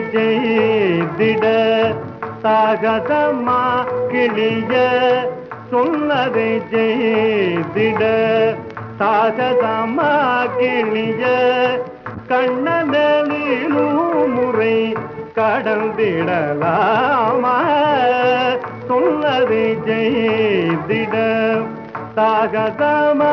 செய்திட சாகசமா கிளிய சொன்னதை செய்திட சாகசமா கிளிய கண்ணனிலும் முறை கடந்திடலாமா சொன்னதை செய்திட சாகசமா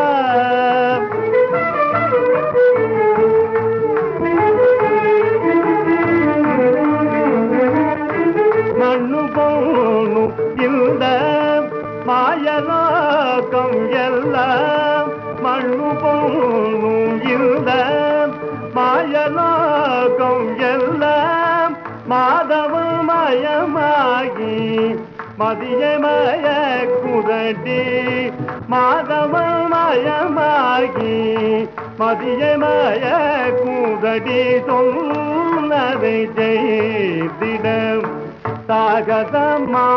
மண்ணு போனும் இந்த மாயலோகம் எல்லாம் மண்ணு போனும் இந்த மாயலோகம் எல்லாம் மாதவம் மயமாகி மதியமய குரடி மாதவம் மயமாகி மதியமய குரடி சொன்னதை செய்திடம் சாகதம்மா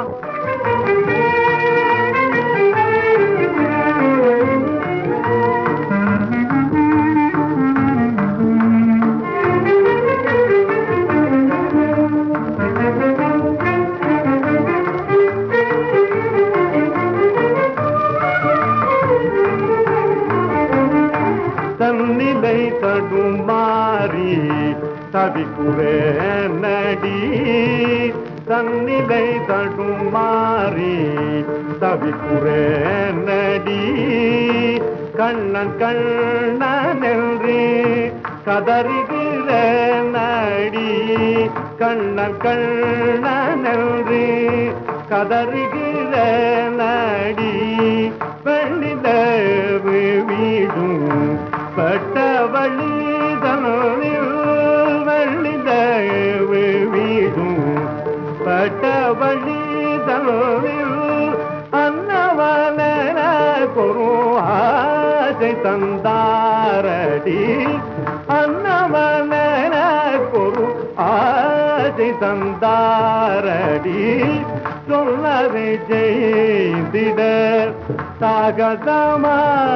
தன்னிலை தடுமாறி தவிக்குவே நடி தன்னிலை தடுமாறி தவிக்குறே நடி கண்ணன் கண்ணன் என்று கதறுகிற நடி கண்ணன் கண்ணன் என்று கதறுகிற நடி வெள்ளிதவு வீடும் பட்ட வழிதனில் வெள்ளிதவு வீடும் பட்ட வழிதனில் அன்னவன கொரு ஆசை தந்தாரடி அன்னவன கொரு ஆசை தந்தாரடி சொல்லதை செய்திட சாகதமா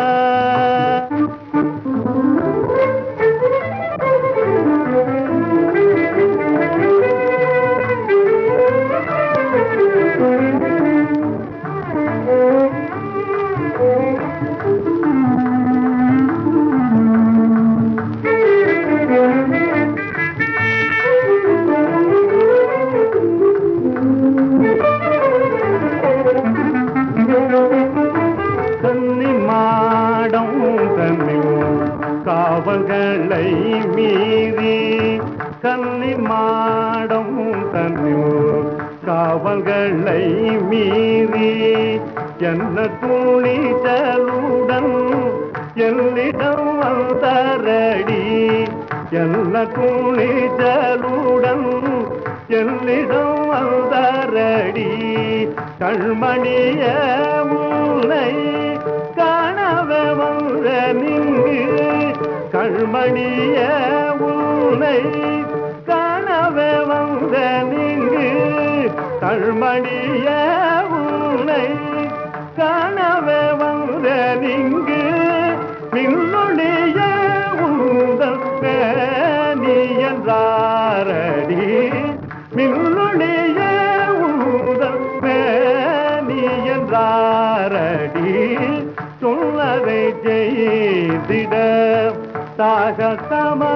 கன்னி மாடம் தன்னில் காவல்களை மீறி கன்னி மாடம் தன்னில் காவல்களை மீறி என்ன துணிச்சலுடன் என்னிடம் வந்தரடி என்ன துணிச்சலுடன் என்னிடம் வந்தரடி கண்மணிய முல்லை காணவே வந்த நின்று கண்மணிய முல்லை காணவே வந்த நின்று கண்மணிய முல்லை காணவே வந்த நின்று மின்னொழிய உந்தல் நீ என்றாரடி மின்னொழிய உந்தல் நீ என்றாரடி சொல்லதை செய்திட சாகசமா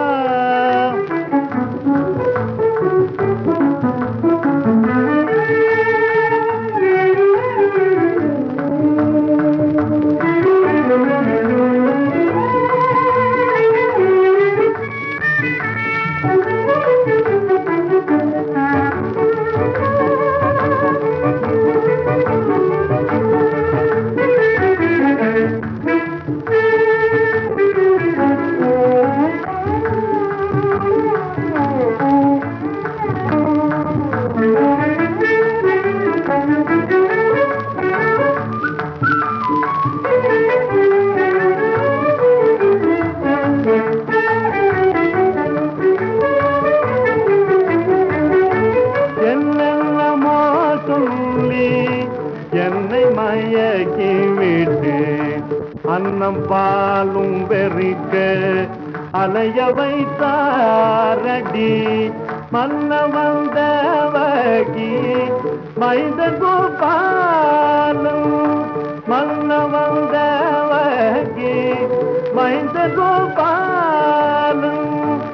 என்னென்னமோ சொல்லி என்னை மயக்கி விட்டு அன்னம் பாலும் வெறிக்க அலைய வைத்தாரடி மன்ன வந்தவகி மைந்த கோபாலும் மன்ன வந்தவகி மைந்த கோபாலும்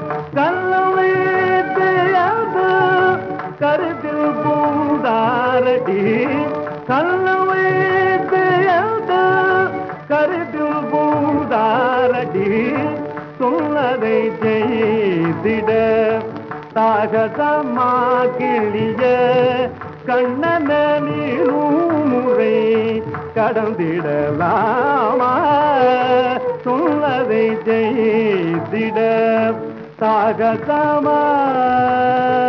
கல்லவைத்தையாது கருத்தில் பூந்தாரடி கல்லவைத்தையாது கருத்தில் பூந்தாரடி சொன்னதை செய்திட தாகதமாகிழிய கண்ணனிலும் முறை கடந்திடலாமா சொன்னதை செய்திட தாகதமா